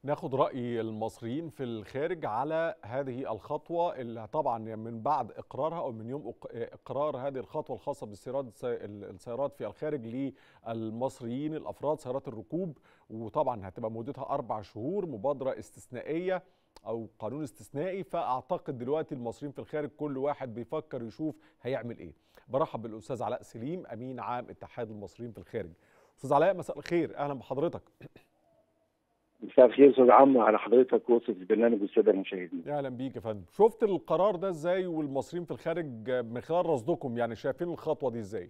ناخد رأي المصريين في الخارج على هذه الخطوة اللي طبعا من بعد إقرارها أو من يوم إقرار هذه الخطوة الخاصة باستيراد السيارات في الخارج للمصريين الأفراد سيارات الركوب وطبعا هتبقى مدتها أربع شهور مبادرة استثنائية أو قانون استثنائي فأعتقد دلوقتي المصريين في الخارج كل واحد بيفكر يشوف هيعمل إيه برحب بالأستاذ علاء سليم أمين عام اتحاد المصريين في الخارج أستاذ علاء مساء الخير أهلا بحضرتك مساء الخير استاذ عمرو على حضرتك وسط البرنامج والساده المشاهدين. اهلا بيك يا فندم، شفت القرار ده ازاي والمصريين في الخارج من خلال رصدكم يعني شايفين الخطوه دي ازاي؟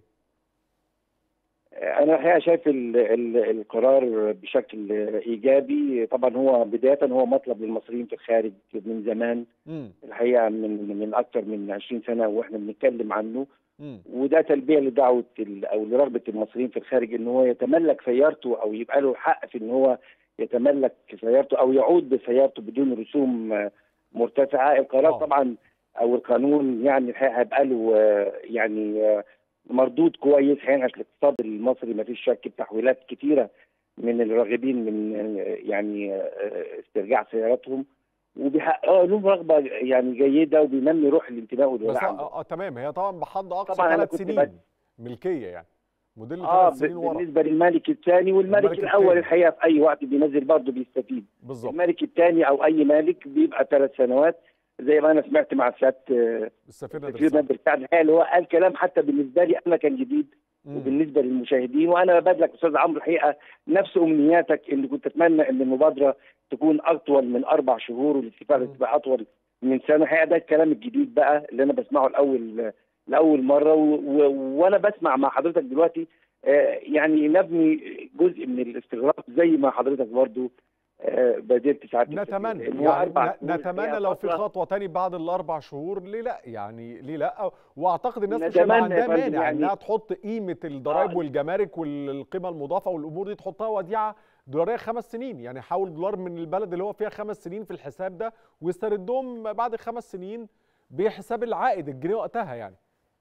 انا الحقيقه شايف ال ال القرار بشكل ايجابي، طبعا هو بدايه هو مطلب للمصريين في الخارج من زمان م. الحقيقه من من اكثر من 20 سنه واحنا بنتكلم عنه م. وده تلبيه لدعوه او لرغبه المصريين في الخارج ان هو يتملك سيارته او يبقى له حق في ان هو يتملك سيارته او يعود بسيارته بدون رسوم مرتفعه القرار أوه. طبعا او القانون يعني الحقيقه هيبقى له يعني مردود كويس يعني عشان الاقتصاد المصري ما فيش شك بتحويلات كثيره من الراغبين من يعني استرجاع سياراتهم وبيحققوا لهم رغبه يعني جيده وبينمي روح الانتماء والولاء بس اه تمام هي طبعا بحد اقصى ثلاث سنين ملكيه يعني موديل اه بالنسبه للملك الثاني والملك الملك الاول التاني. الحقيقه في اي وقت بينزل برضه بيستفيد بالظبط الملك الثاني او اي مالك بيبقى ثلاث سنوات زي ما انا سمعت مع سياده السفير نادر سعد اللي هو قال كلام حتى بالنسبه لي انا كان جديد مم. وبالنسبه للمشاهدين وانا ببادلك استاذ عمرو الحقيقه نفس امنياتك اللي كنت اتمنى ان المبادره تكون اطول من اربع شهور والاستفاده تبقى اطول من سنه الحقيقه ده الكلام الجديد بقى اللي انا بسمعه الاول لاول مره و... و... وانا بسمع مع حضرتك دلوقتي يعني نبني جزء من الاستغراب زي ما حضرتك برضو بادرت ساعات نتمنى يعني نتمنى لو في خطوه تاني بعد الاربع شهور ليه لا يعني ليه لا واعتقد الناس مش هيبقى عندها مانع يعني انها تحط قيمه الضرائب آه والجمارك والقيمه المضافه والامور دي تحطها وديعه دولاريه خمس سنين يعني حول دولار من البلد اللي هو فيها خمس سنين في الحساب ده ويستردهم بعد خمس سنين بحساب العائد الجنيه وقتها يعني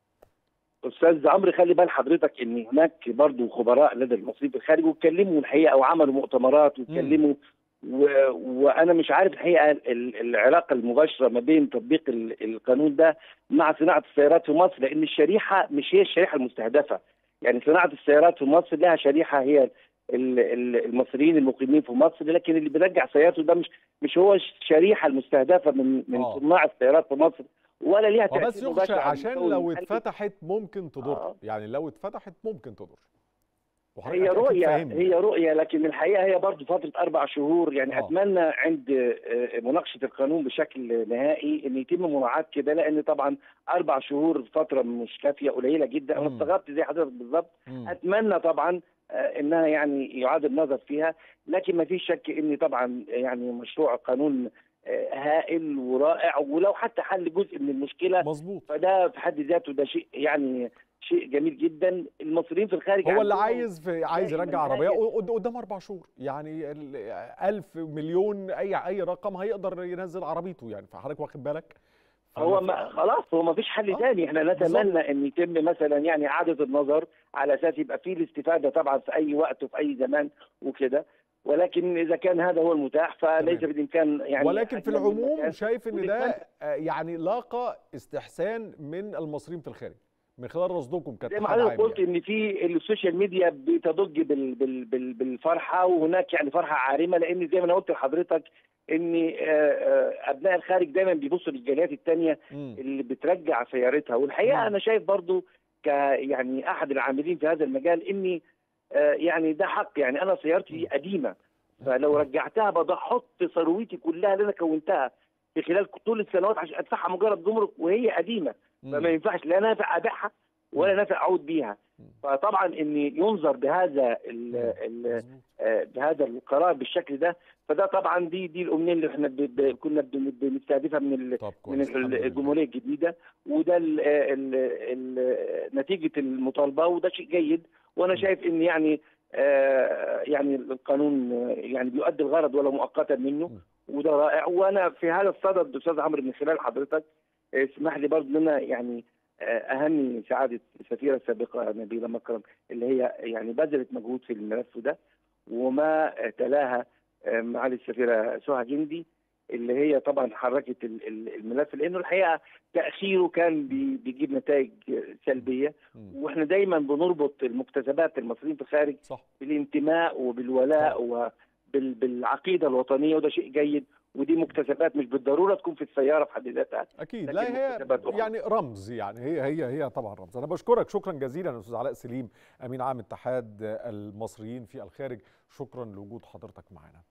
استاذ عمرو خلي بال حضرتك ان هناك برضو خبراء لدى المصريين في الخارج واتكلموا الحقيقه وعملوا مؤتمرات واتكلموا و... وانا مش عارف الحقيقه ال... العلاقه المباشره ما بين تطبيق ال... القانون ده مع صناعه السيارات في مصر لان الشريحه مش هي الشريحه المستهدفه يعني صناعه السيارات في مصر لها شريحه هي المصريين المقيمين في مصر لكن اللي بيرجع سيارته ده مش مش هو الشريحه المستهدفه من من آه. صناع السيارات في مصر ولا ليها بس تاثير يخشى مباشر على عشان المستوى لو المحلي. اتفتحت ممكن تضر آه. يعني لو اتفتحت ممكن تضر وحضرتك هي أكيد رؤية فاهمني. هي رؤية لكن الحقيقة هي برضه فترة أربع شهور يعني آه. أتمنى عند آه، مناقشة القانون بشكل نهائي إن يتم مراعاة كده لأن طبعا أربع شهور فترة مش كافية قليلة جدا أنا مم. استغربت زي حضرتك بالظبط مم. أتمنى طبعا آه، إنها يعني يعاد النظر فيها لكن ما فيش شك إن طبعا يعني مشروع قانون آه، هائل ورائع ولو حتى حل جزء من المشكلة مظبوط فده في حد ذاته ده شيء يعني شيء جميل جدا المصريين في الخارج هو اللي عندهم- عايز في عايز دايماً يرجع عربيه حاجة. قد- قدام اربع شهور يعني ال- ألف مليون اي اي رقم هيقدر ينزل عربيته يعني فحضرتك واخد بالك هو فأنا- ما خلاص هو ما فيش حل آه، ثاني احنا بالظبط. نتمنى ان يتم مثلا يعني اعاده النظر على اساس يبقى فيه الاستفاده طبعا في اي وقت وفي اي زمان وكده ولكن اذا كان هذا هو المتاح فليس تمام. بالامكان يعني ولكن في حجم العموم المكان. شايف ان ودي ده كمان- آه، يعني لاقى استحسان من المصريين في الخارج من خلال رصدكم زي ما كاتحاد حضرتك عام قلت يعني. ان في السوشيال ميديا بتضج بال بال بال بالفرحه وهناك يعني فرحه عارمه لان زي ما انا قلت لحضرتك ان آه، آه، ابناء الخارج دايما بيبصوا للجاليات الثانيه مم. اللي بترجع سيارتها والحقيقه مم. انا شايف برضو ك يعني احد العاملين في هذا المجال اني آه، يعني ده حق يعني انا سيارتي مم. قديمه فلو رجعتها بحط ثروتي كلها اللي انا كونتها في خلال طول السنوات عشان ادفعها مجرد جمرك وهي قديمه فما مم. ينفعش لا نافع ابيعها ولا نافع اعود بيها مم. فطبعا ان ينظر بهذا ال ال مظبوط. آه، بهذا القرار بالشكل ده فده طبعا دي دي الامنيه اللي احنا ب- ب- كنا بن- بنستهدفها من ال طب من كويس الحمد ال- لله. الجمهوريه الجديده وده ال ال ال نتيجه المطالبه وده شيء جيد وانا م. شايف ان يعني آه، يعني القانون آه، يعني بيؤدي الغرض ولو مؤقتا منه م. وده رائع وانا في هذا الصدد استاذ عمرو من خلال حضرتك آه، اسمح لي برضه ان انا يعني آه، اهني سعاده السفيره السابقه نبيله مكرم اللي هي يعني بذلت مجهود في الملف ده وما تلاها معالي السفيره سهى جندي اللي هي طبعا حركت الملف لانه الحقيقه تاخيره كان بيجيب نتائج سلبيه واحنا دايما بنربط المكتسبات المصريين في الخارج صح. بالانتماء وبالولاء وبالعقيده الوطنيه وده شيء جيد ودي مكتسبات مش بالضروره تكون في السياره في حد ذاتها اكيد لا هي يعني رمز يعني هي هي هي طبعا رمز انا بشكرك شكرا جزيلا استاذ علاء سليم امين عام اتحاد المصريين في الخارج شكرا لوجود حضرتك معنا